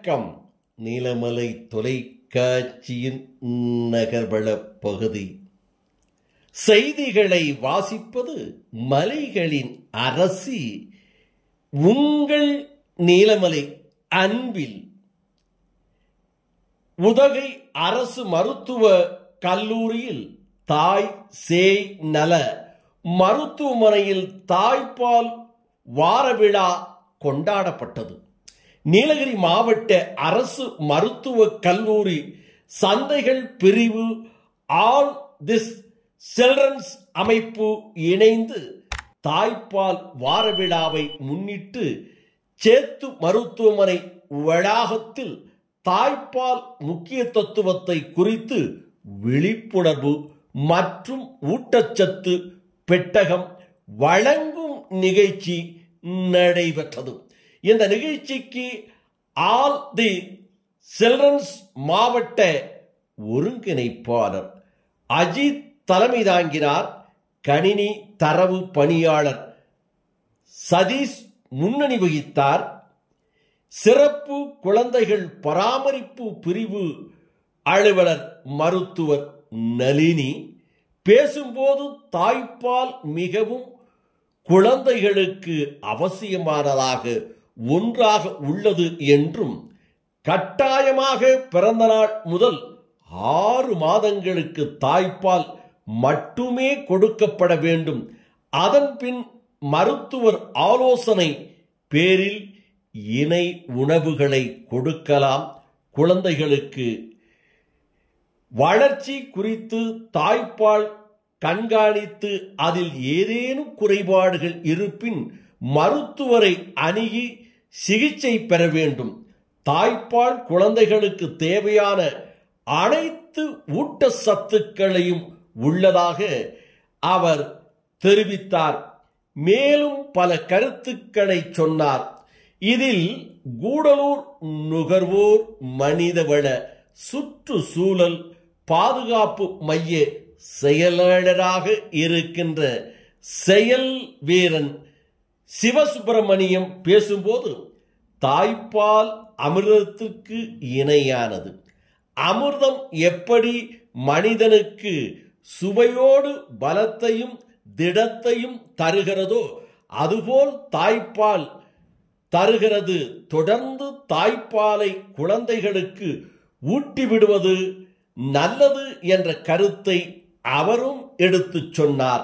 வணக்கம் நீலமலை தொலைக்காட்சியின் நகர்வள பகுதி செய்திகளை வாசிப்பது மலைகளின் அரசி உங்கள் நீலமலை அன்பில் உதகை அரசு மருத்துவ கல்லூரியில் தாய் சேய் நல மருத்துவமனையில் தாய்ப்பால் வார விழா கொண்டாடப்பட்டது நீலகிரி மாவட்ட அரசு மருத்துவ கல்லூரி சந்தைகள் பிரிவு ஆல் திஸ் சில்ட்ரன்ஸ் அமைப்பு இணைந்து தாய்ப்பால் வார விழாவை முன்னிட்டு சேத்து மருத்துவமனை வளாகத்தில் தாய்ப்பால் முக்கிய தத்துவத்தை குறித்து விழிப்புணர்வு மற்றும் ஊட்டச்சத்து பெட்டகம் வழங்கும் நிகழ்ச்சி நடைபெற்றது இந்த நிகழ்ச்சிக்கு ஆல் தி சில்ட்ரன்ஸ் மாவட்ட ஒருங்கிணைப்பாளர் அஜித் தலைமை தாங்கினார் கணினி தரவு பணியாளர் சதீஷ் முன்னணி வகித்தார் சிறப்பு குழந்தைகள் பராமரிப்பு பிரிவு அலுவலர் மருத்துவர் நளினி பேசும்போது தாய்ப்பால் மிகவும் குழந்தைகளுக்கு அவசியமானதாக ஒன்றாக உள்ளது என்றும் கட்டாயமாக பிறந்த நாள் முதல் ஆறு மாதங்களுக்கு தாய்ப்பால் மட்டுமே கொடுக்கப்பட வேண்டும் அதன் பின் மருத்துவர் ஆலோசனை பேரில் இணை உணவுகளை கொடுக்கலாம் குழந்தைகளுக்கு வளர்ச்சி குறித்து தாய்ப்பால் கண்காணித்து அதில் ஏதேனும் குறைபாடுகள் இருப்பின் மருத்துவரை அணுகி சிகிச்சை பெற வேண்டும் தாய்ப்பால் குழந்தைகளுக்கு தேவையான அனைத்து ஊட்டச்சத்துக்களையும் உள்ளதாக அவர் தெரிவித்தார் மேலும் பல கருத்துக்களை சொன்னார் இதில் கூடலூர் நுகர்வோர் மனிதவள சுற்றுச்சூழல் பாதுகாப்பு மைய செயலாளராக இருக்கின்ற செயல் வீரன் சிவசுப்பிரமணியம் பேசும்போது தாய்ப்பால் அமிர்தத்திற்கு இணையானது அமிர்தம் எப்படி மனிதனுக்கு சுவையோடு பலத்தையும் திடத்தையும் தருகிறதோ அதுபோல் தாய்ப்பால் தருகிறது தொடர்ந்து தாய்ப்பாலை குழந்தைகளுக்கு ஊட்டிவிடுவது நல்லது என்ற கருத்தை அவரும் எடுத்துச் சொன்னார்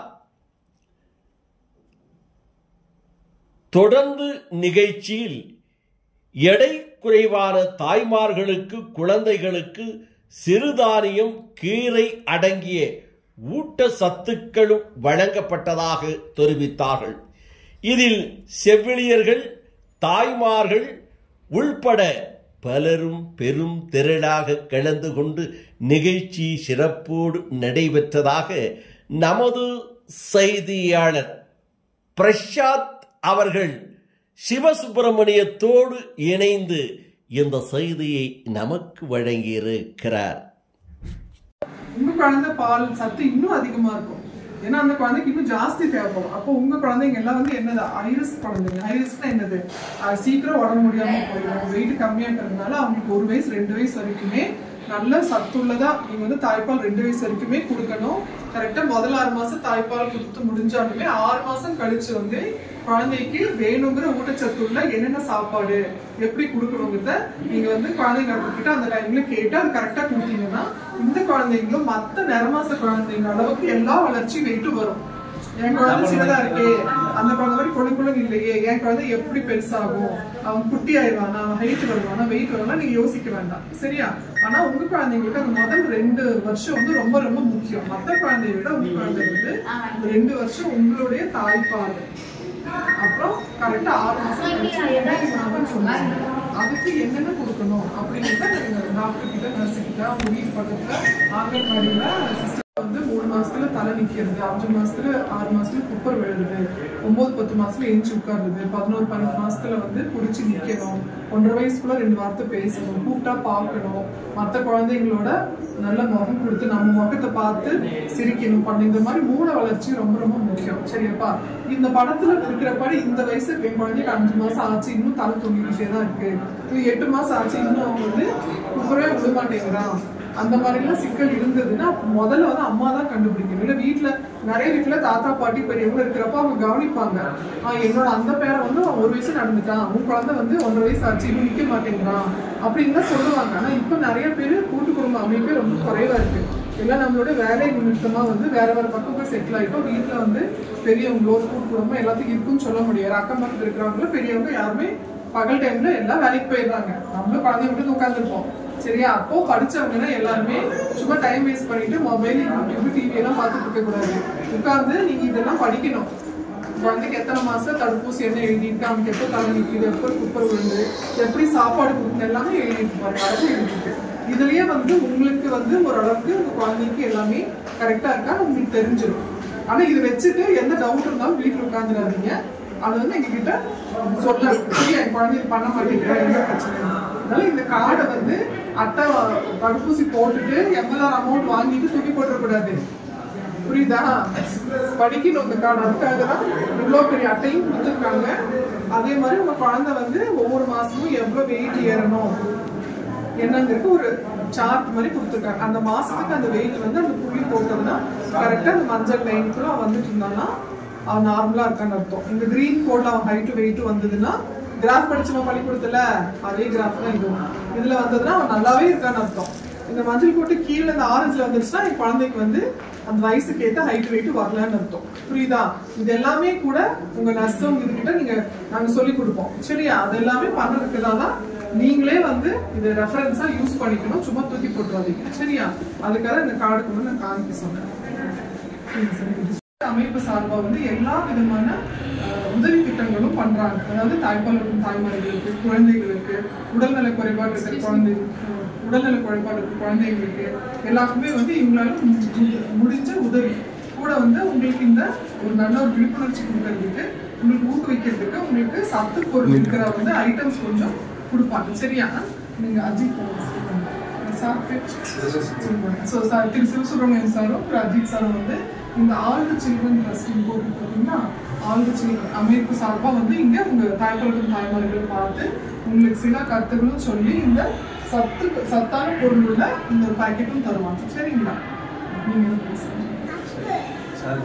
தொடர்ந்து நிகழ்ச்சியில் எடை குறைவான தாய்மார்களுக்கு குழந்தைகளுக்கு சிறுதானியம் கீரை அடங்கிய ஊட்டச்சத்துக்களும் வழங்கப்பட்டதாக தெரிவித்தார்கள் இதில் செவிலியர்கள் தாய்மார்கள் உள்பட பலரும் பெரும் திரளாக கலந்து கொண்டு நிகழ்ச்சி சிறப்போடு நடைபெற்றதாக நமது செய்தியாளர் பிரசாத் அவர்கள் சிவசுப்பிரமணியத்தோடு இணைந்து இந்த செய்தியை நமக்கு வழங்கியிருக்கிறார் உங்க குழந்தை பால் சத்து இன்னும் அதிகமா இருக்கும் ஏன்னா அந்த குழந்தைக்கு இன்னும் ஜாஸ்தி தேவைப்படும் அப்போ உங்க குழந்தைங்க எல்லாம் வந்து என்னது ஐரிஸ் குழந்தைங்க ஐரிஸ்னா என்னது அது சீக்கிரம் உடம்பு முடியாம போயிடும் வெயிட் கம்மியா இருக்கிறதுனால அவங்களுக்கு ஒரு வயசு ரெண்டு வயசு வரைக்குமே நல்ல சத்துள்ளதா நீங்க வந்து தாய்ப்பால் ரெண்டு வயசு வரைக்குமே கொடுக்கணும் கரெக்டா முதல் ஆறு மாசம் தாய்ப்பால் கொடுத்து முடிஞ்சாலுமே ஆறு மாசம் கழிச்சு வந்து குழந்தைக்கு வேணுங்கிற ஊட்டச்சத்துள்ள என்னென்ன சாப்பாடு எப்படி கொடுக்கணுங்கிறத நீங்க வந்து குழந்தைங்க கிட்ட அந்த டைம்ல கேட்டு அது கரெக்டா கொடுத்தீங்கன்னா இந்த குழந்தைங்களும் மத்த நிறமாச குழந்தைங்க அளவுக்கு எல்லா வளர்ச்சி வெயிட்டும் வரும் என் குழந்தை சின்னதா இருக்கே அந்த குழந்தை மாதிரி கொழு கொழுன்னு இல்லையே என் குழந்தை எப்படி பெருசாகும் அவன் குட்டி ஆயிடுவானா அவன் ஹைட் வருவானா வெயிட் வருவானா நீங்க யோசிக்க வேண்டாம் சரியா ஆனா உங்க குழந்தைங்களுக்கு அந்த முதல் ரெண்டு வருஷம் வந்து ரொம்ப ரொம்ப முக்கியம் மத்த குழந்தைய விட உங்க குழந்தை வந்து அந்த ரெண்டு வருஷம் உங்களுடைய தாய்ப்பால் அப்புறம் கரெக்டா ஆறு மாசம் கழிச்சு என்ன உணவுன்னு சொன்னாங்க அதுக்கு என்னென்ன கொடுக்கணும் அப்படிங்கிறத நீங்க டாக்டர் கிட்ட நர்ஸ் கிட்ட உங்க வீட்டு பக்கத்துல ஆங்கன்வாடியில சிஸ்டர் வந்து வந்து மூணு மாசத்துல தலை நிக்கிறது அஞ்சு மாசத்துல ஆறு மாசத்துல குப்பர் விழுறது ஒன்பது பத்து மாசத்துல எஞ்சி உட்காருது பதினோரு பன்னெண்டு மாசத்துல வந்து புடிச்சு நிக்கணும் ஒன்றரை வயசுக்குள்ள ரெண்டு வார்த்தை பேசணும் கூப்பிட்டா பார்க்கணும் மற்ற குழந்தைங்களோட நல்ல முகம் கொடுத்து நம்ம முகத்தை பார்த்து சிரிக்கணும் பண்ண இந்த மாதிரி மூளை வளர்ச்சி ரொம்ப ரொம்ப முக்கியம் சரியாப்பா இந்த படத்துல இருக்கிறபடி இந்த வயசு என் குழந்தைக்கு அஞ்சு மாசம் ஆச்சு இன்னும் தலை தூங்கிக்கிட்டே தான் இருக்கு இது எட்டு மாசம் ஆச்சு இன்னும் அவங்க வந்து குப்பரே விட மாட்டேங்கிறான் அந்த மாதிரிலாம் சிக்கல் இருந்ததுன்னா முதல்ல வந்து அம்மா தான் கண்டுபிடிக்கணும் இல்லை வீட்டில் நிறைய வீட்டில் தாத்தா பாட்டி பெரியவங்க இருக்கிறப்ப அவங்க கவனிப்பாங்க ஆ என்னோட அந்த பேரை வந்து அவன் ஒரு வயசு நடந்துட்டான் உன் குழந்தை வந்து ஒன்றரை வயசு ஆச்சு இன்னும் நிற்க மாட்டேங்கிறான் அப்படின்னு தான் சொல்லுவாங்க ஆனால் இப்போ நிறைய பேர் கூட்டு குடும்ப அமைப்பே ரொம்ப குறைவா இருக்கு எல்லாம் நம்மளோட வேலை நிமித்தமா வந்து வேற வேற பக்கம் போய் செட்டில் ஆகிட்டோம் வீட்டில் வந்து பெரியவங்களோ கூட்டு குடும்பம் எல்லாத்துக்கும் இருக்குன்னு சொல்ல முடியாது அக்கம் பக்கத்தில் இருக்கிறவங்கள பெரியவங்க யாருமே பகல் டைம்ல எல்லாம் வேலைக்கு போயிடுறாங்க நம்மளும் குழந்தைய விட்டு உட்காந்துருப்போம் சரியா அப்போ படிச்சவங்கன்னா எல்லாருமே சும்மா டைம் வேஸ்ட் பண்ணிட்டு மொபைல் யூடியூப் டிவி எல்லாம் பார்த்துட்டு இருக்க கூடாது உட்கார்ந்து நீங்க இதெல்லாம் படிக்கணும் குழந்தைக்கு எத்தனை மாசம் தடுப்பூசி என்ன எழுதிட்டு அவனுக்கு எப்போ தலை நிற்குது எப்போ குப்பர் விழுந்து எப்படி சாப்பாடு கொடுக்கணும் எல்லாமே எழுதிட்டு பாருங்க அழகு எழுதிட்டு இதுலயே வந்து உங்களுக்கு வந்து ஓரளவுக்கு உங்க குழந்தைக்கு எல்லாமே கரெக்டா இருக்கா உங்களுக்கு தெரிஞ்சிடும் ஆனா இது வச்சுட்டு எந்த டவுட் இருந்தாலும் வீட்டுல உட்காந்துடாதீங்க அது வந்து எங்ககிட்ட சொல்ல சரியா என் குழந்தை இது பண்ண மாட்டேங்கிறா என்ன பிரச்சனை அதனால இந்த கார்டை வந்து அட்டை தடுப்பூசி போட்டுட்டு எம்எல்ஆர் அமௌண்ட் வாங்கிட்டு தூக்கி போட்டுறக்கூடாது புரியுதா படிக்கணும் இந்த கார்டு அதுக்காக தான் இவ்வளோ பெரிய அட்டையும் கொடுத்துருக்காங்க அதே மாதிரி உங்க குழந்தை வந்து ஒவ்வொரு மாசமும் எவ்வளவு வெயிட் ஏறணும் என்னங்கிறது ஒரு சார்ட் மாதிரி கொடுத்துருக்காங்க அந்த மாசத்துக்கு அந்த வெயிட் வந்து அந்த புள்ளி போட்டதுன்னா கரெக்டா அந்த மஞ்சள் லைனுக்குள்ள அவன் வந்துட்டு இருந்தான்னா அவன் நார்மலா இருக்கான்னு அர்த்தம் இந்த கிரீன் கோட்ல அவன் ஹைட் வெயிட் வந்ததுன்னா கிராஃப் படிச்சவன் பள்ளிக்கூடத்துல அதே கிராஃப் தான் இதுவும் இதுல வந்ததுன்னா அவன் நல்லாவே இருக்கான்னு அர்த்தம் இந்த மஞ்சள் கோட்டு கீழே இந்த ஆரஞ்சுல வந்துருச்சுன்னா என் குழந்தைக்கு வந்து அந்த வயசுக்கு ஏத்த ஹைட் வெயிட் வரலன்னு அர்த்தம் புரியுதா இது எல்லாமே கூட உங்க நர்ஸும் இதுகிட்ட நீங்க நாங்க சொல்லி கொடுப்போம் சரியா அது எல்லாமே பண்றதுக்கு தான் நீங்களே வந்து இது ரெஃபரன்ஸா யூஸ் பண்ணிக்கணும் சும்மா தூக்கி போட்டுறாதீங்க சரியா அதுக்காக இந்த கார்டு கொண்டு நான் காமிக்க சொன்னேன் அமைப்பு சார்பா வந்து எல்லா விதமான அஹ், உதவி திட்டங்களும் பண்றாங்க அதாவது தாய்ப்பால் இருக்கும் தாய்மார்களுக்கு குழந்தைகளுக்கு உடல்நல குறைபாடு இருக்கிற குழந்தைகளுக்கு உடல்நல குறைபாடு இருக்கிற குழந்தைங்களுக்கு எல்லாருக்குமே வந்து இவங்களால மு- முடிஞ்ச உதவி கூட வந்து உங்களுக்கு இந்த ஒரு நல்ல ஒரு விழிப்புணர்ச்சி கொடுக்கறதுக்கு உங்களுக்கு ஊக்குவிக்கிறதுக்கு உங்களுக்கு சத்து பொருள் இருக்கிற வந்து ஐட்டம்ஸ் கொஞ்சம் கொடுப்பாங்க சரியா நீங்க அஜித் ஸோ சார் திரு சிவசுப்ரமணியன் சாரும் திரு அஜித் சாரும் வந்து இந்த ஆல்டு சில்ட்ரன் ட்ரஸ்ட் போட்டு பார்த்தீங்கன்னா ஆல்டு சில்ட்ரன் அமைப்பு சார்பாக வந்து இங்கே உங்கள் தாய்ப்பாளுக்கும் தாய்மார்களை பார்த்து உங்களுக்கு சில கருத்துகளும் சொல்லி இந்த சத்து சத்தான பொருள் உள்ள இந்த ஒரு பாக்கெட்டும் தருவாங்க சரிங்களா நீங்கள் எதுவும் பேசுங்க சார்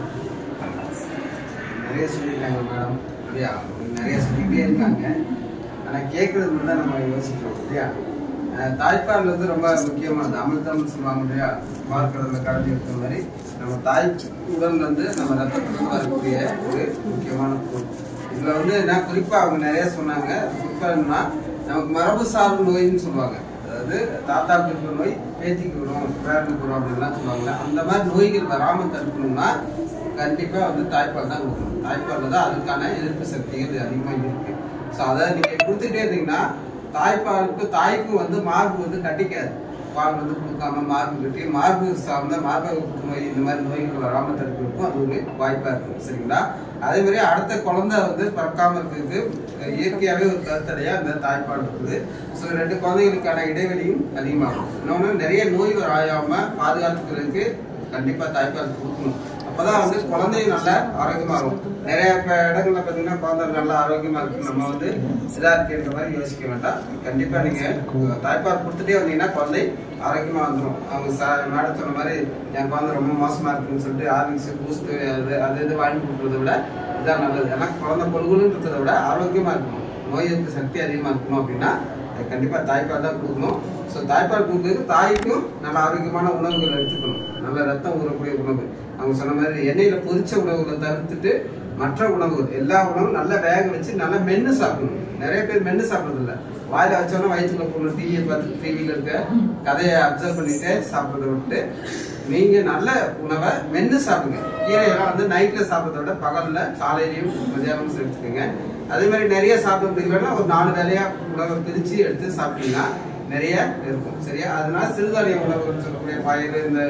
நிறைய சொல்லியிருக்காங்க மேடம் இல்லையா நிறைய சொல்லிக்கிட்டே இருக்காங்க ஆனால் கேட்கறது மட்டும் தான் நம்ம யோசிக்கிறோம் இல்லையா அஹ் தாய்ப்பால் வந்து ரொம்ப முக்கியமானது அமிர்தம்னு சொல்லுவாங்க இல்லையா பார்க்கறதுல கலந்து இருக்கிற மாதிரி நம்ம தாய் உடல்ல வந்து நம்ம ரத்தத்துல வரக்கூடிய ஒரு முக்கியமான பொருள் இதுல வந்து நான் குறிப்பா அவங்க நிறைய சொன்னாங்க குறிப்பா என்னன்னா நமக்கு மரபு சார்பு நோயின்னு சொல்லுவாங்க அதாவது தாத்தாவுக்கு இருக்கிற நோய் பேத்திக்கு வரும் பேரனுக்கு வரும் அப்படின்லாம் சொல்லுவாங்க அந்த மாதிரி நோய்கள் வராம தடுக்கணும்னா கண்டிப்பா வந்து தாய்ப்பால் தான் கொடுக்கணும் தாய்ப்பால்ல தான் அதுக்கான எதிர்ப்பு சக்திகள் அதிகமா இருக்கு ஸோ அதை நீங்க கொடுத்துட்டே இருந்தீங்கன்னா தாய்ப்பாலுக்கு தாய்க்கும் வந்து மார்பு வந்து கட்டிக்காது பால் வந்து கொடுக்காம மார்பு கட்டி மார்பு சார்ந்த மார்பக புற்றுநோய் இந்த மாதிரி நோய்கள் வராம தடுக்கிறதுக்கும் அது ஒரு வாய்ப்பா இருக்கும் சரிங்களா அதே மாதிரி அடுத்த குழந்தை வந்து பிறக்காம இருக்கிறதுக்கு அஹ், இயற்கையாவே ஒரு கருத்தடையா இந்த தாய்ப்பால் இருக்குது ஸோ ரெண்டு குழந்தைகளுக்கான இடைவெளியும் அதிகமாகும் இன்னொன்று நிறைய நோய் வராம பாதுகாத்துக்கிறதுக்கு கண்டிப்பா தாய்ப்பால் கொடுக்கணும் அப்பதான் வந்து குழந்தையும் நல்ல ஆரோக்கியமா இருக்கும் நிறைய இப்ப இடங்கள்ல பாத்தீங்கன்னா குழந்தை நல்லா ஆரோக்கியமா இருக்கு நம்ம வந்து இதா இருக்குன்ற மாதிரி யோசிக்க வேண்டாம் கண்டிப்பா நீங்க தாய்ப்பால் கொடுத்துட்டே வந்தீங்கன்னா குழந்தை ஆரோக்கியமா வந்துடும் அவங்க சா- மேடம் சொன்ன மாதிரி என் குழந்தை ரொம்ப மோசமா இருக்குன்னு சொல்லிட்டு ஆர்லிக்ஸ் பூஸ்ட் அது அது இது வாங்கி கொடுக்கறத விட இதான் நல்லது ஏன்னா குழந்தை பொழுகுன்னு இருக்கிறத விட ஆரோக்கியமா இருக்கணும் நோய் எதிர்ப்பு சக்தி அதிகமா இருக்கணும் அப்படின்னா அது கண்டிப்பா தாய்ப்பால் தான் கொடுக்கணும் ஸோ தாய்ப்பால் கொடுக்கறதுக்கு தாய்க்கும் நல்ல ஆரோக்கியமான உணவுகள் எடுத்துக்கணும் நல்ல ரத்தம் ஊறக்கூடிய உணவு அவங்க சொன்ன மாதிரி எண்ணெயில பொரிச்ச உணவுகளை தவிர்த்துட்டு மற்ற உணவுகள் எல்லா உணவும் நல்லா வேக வச்சு நல்லா மென்று சாப்பிடணும் நிறைய பேர் மென்று சாப்பிடுறது இல்ல வாயில வச்சோன்னா வயிற்றுல போகணும் டிவியை பார்த்து டிவியில இருக்க கதையை அப்சர்வ் பண்ணிட்டு சாப்பிடுறத விட்டு நீங்க நல்ல உணவை மென்று சாப்பிடுங்க கீரையெல்லாம் வந்து நைட்ல சாப்பிடுறத விட பகல்ல காலையிலயும் மதியானமும் எடுத்துக்கோங்க அதே மாதிரி நிறைய சாப்பிட முடியலன்னா ஒரு நாலு வேலையா உணவை பிரிச்சு எடுத்து சாப்பிட்டீங்கன்னா நிறைய இருக்கும் சரியா அதனால சிறுதானிய உணவுகள் சொல்லக்கூடிய பயிறு இந்த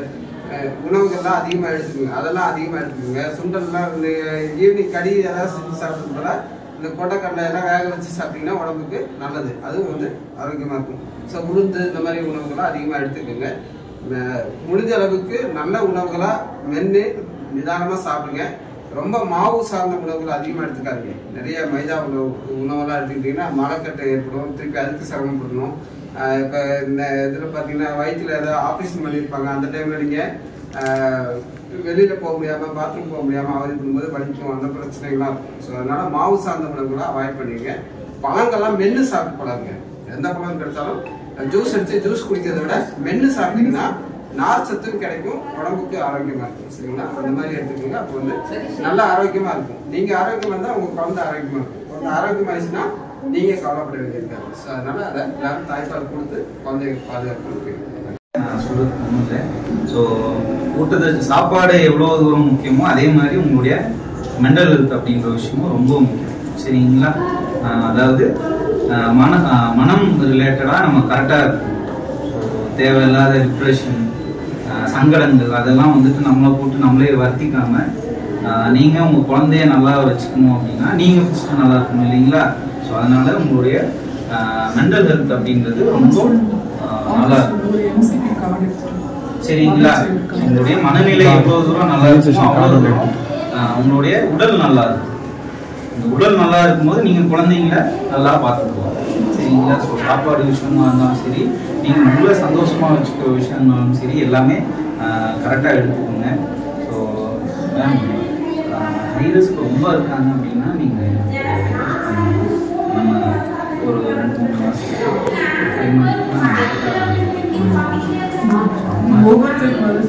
அஹ், உணவுகள்லாம் அதிகமாக எடுத்துக்கோங்க அதெல்லாம் அதிகமாக எடுத்துக்கோங்க சுண்டல்லாம் இந்த ஈவினிங் கடி ஏதாவது செஞ்சு சாப்பிட்றது போல இந்த கொண்டைக்கடலை எல்லாம் வேக வச்சு சாப்பிட்டீங்கன்னா உடம்புக்கு நல்லது அதுவும் வந்து ஆரோக்கியமாக இருக்கும் ஸோ உளுந்து இந்த மாதிரி உணவுகள்லாம் அதிகமாக எடுத்துக்கோங்க அஹ், முடிஞ்ச அளவுக்கு நல்ல உணவுகளாக மென்று நிதானமாக சாப்பிடுங்க ரொம்ப மாவு சார்ந்த உணவுகள் அதிகமாக எடுத்துக்காதீங்க நிறைய மைதா உணவு உணவெல்லாம் எடுத்துக்கிட்டிங்கன்னா மலக்கட்டை ஏற்படும் திருப்பி அதுக்கு சிரமப்படணும் ஆஹ் இப்ப இந்த இதுல பாத்தீங்கன்னா வயிற்றுல ஏதாவது ஆப்ரேஷன் பண்ணியிருப்பாங்க அந்த டைம்ல நீங்க ஆஹ் வெளியில போக முடியாம பாத்ரூம் போக முடியாம அவதி பண்ணும்போது வலிக்கும் அந்த பிரச்சனைகள்லாம் இருக்கும் ஸோ அதனால மாவு சார்ந்த உணவுகளை அவாய்ட் பண்ணிங்க பழங்கள்லாம் மென்று சாப்பிட்டு பழகுங்க எந்த பழம் கிடைச்சாலும் ஜூஸ் எடுத்து ஜூஸ் குடிக்கிறத விட மென்று சாப்பிட்டீங்கன்னா நார் சத்தும் கிடைக்கும் உடம்புக்கு ஆரோக்கியமா இருக்கும் சரிங்களா அந்த மாதிரி எடுத்துக்கோங்க அப்போ வந்து நல்ல ஆரோக்கியமா இருக்கும் நீங்க ஆரோக்கியமா இருந்தா உங்க குழந்தை ஆரோக்கியமா இருக்கும் குழந்தை ஆரோக்கியமாயிடுச்சுன்னா நீங்க கவலைப்பட வேண்டியிருக்காங்க ஸோ அதனால அதை எல்லாரும் தாய்ப்பால் கொடுத்து குழந்தைங்க பாதுகாக்கணும் நான் சொல்றது ஒன்றும் இல்லை ஸோ ஊட்டச்சத்து சாப்பாடு எவ்வளோ தூரம் முக்கியமோ அதே மாதிரி உங்களுடைய மெண்டல் ஹெல்த் அப்படின்ற விஷயமும் ரொம்ப முக்கியம் சரிங்களா ஆஹ் அதாவது ஆஹ் மன ஆஹ் மனம் ரிலேட்டடாக நம்ம கரெக்டாக இருக்கணும் ஸோ தேவையில்லாத டிப்ரெஷன் சங்கடங்கள் அதெல்லாம் வந்துட்டு நம்மளை போட்டு நம்மளே வருத்திக்காம ஆஹ் நீங்க உங்க குழந்தைய நல்லா வச்சுக்கணும் அப்படின்னா நீங்க ஃபர்ஸ்ட் நல்லா இருக்கணும் இல்லைங்களா ஸோ அதனால உங்களுடைய மெண்டல் ஹெல்த் அப்படின்றது ரொம்ப ஆஹ் நல்லா இருக்கும் ஒரு எம்சிபி கார்டு எடுத்துருக்கோம் சரிங்களா உங்களுடைய மனநிலை எவ்வளவு தூரம் நல்லா இருக்குமோ அவ்வளவு தூரம் ஆஹ் உங்களுடைய உடல் நல்லா இருக்கும் இந்த உடல் நல்லா இருக்கும்போது நீங்க குழந்தைங்கள நல்லா பார்த்துக்கலாம் சரிங்களா ஸோ சாப்பாடு விஷயமா இருந்தாலும் சரி நீங்க உங்களை சந்தோஷமா வச்சுக்கிற விஷயம் இருந்தாலும் சரி எல்லாமே கரெக்டாக எடுத்துக்கோங்க ஸோ ஹைரஸ்க்கு ரொம்ப இருக்காங்க அப்படின்னா நீங்க நம்ம ஒரு ரெண்டு மூணு மாசத்துக்கு ஃபைவ் ஒவ்வொருத்தருக்கு வந்து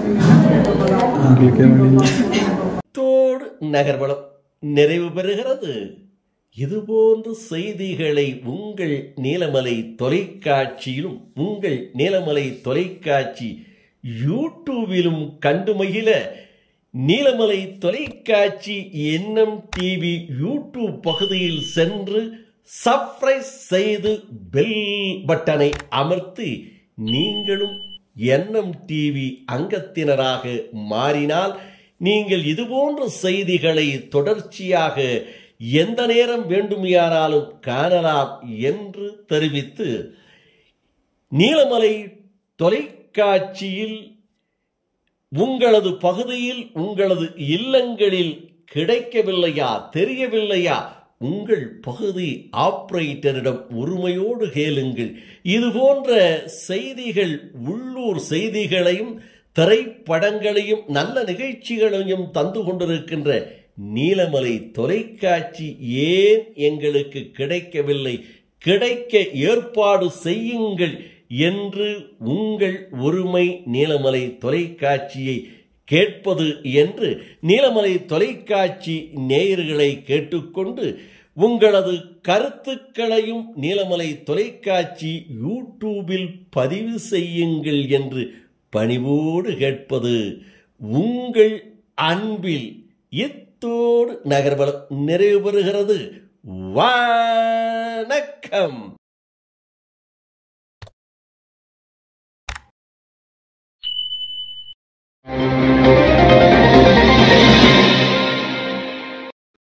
தோடு நகர்வலம் நிறைவு பெறுகிறது இதுபோன்ற செய்திகளை உங்கள் நீலமலை தொலைக்காட்சியிலும் உங்கள் நீலமலை தொலைக்காட்சி யூடியூபிலும் கண்டு மகிழ நீலமலை தொலைக்காட்சி என்எம் டிவி யூடியூப் பகுதியில் சென்று சப்ஸ்கிரைப் செய்து பெல் பட்டனை அமர்த்தி நீங்களும் என்எம் டிவி அங்கத்தினராக மாறினால் நீங்கள் இதுபோன்ற செய்திகளை தொடர்ச்சியாக எந்த நேரம் வேண்டுமையானாலும் காணலாம் என்று தெரிவித்து நீலமலை தொலைக்காட்சியில் உங்களது பகுதியில் உங்களது இல்லங்களில் கிடைக்கவில்லையா தெரியவில்லையா உங்கள் பகுதி ஆபரேட்டரிடம் உரிமையோடு கேளுங்கள் இது போன்ற செய்திகள் உள்ளூர் செய்திகளையும் திரைப்படங்களையும் நல்ல நிகழ்ச்சிகளையும் தந்து கொண்டிருக்கின்ற நீலமலை தொலைக்காட்சி ஏன் எங்களுக்கு கிடைக்கவில்லை கிடைக்க ஏற்பாடு செய்யுங்கள் என்று உங்கள் உரிமை நீலமலை தொலைக்காட்சியை கேட்பது என்று நீலமலை தொலைக்காட்சி நேயர்களை கேட்டுக்கொண்டு உங்களது கருத்துக்களையும் நீலமலை தொலைக்காட்சி யூடியூபில் பதிவு செய்யுங்கள் என்று பணிவோடு கேட்பது உங்கள் அன்பில் இத்தோடு நகர்வலம் நிறைவு பெறுகிறது வணக்கம்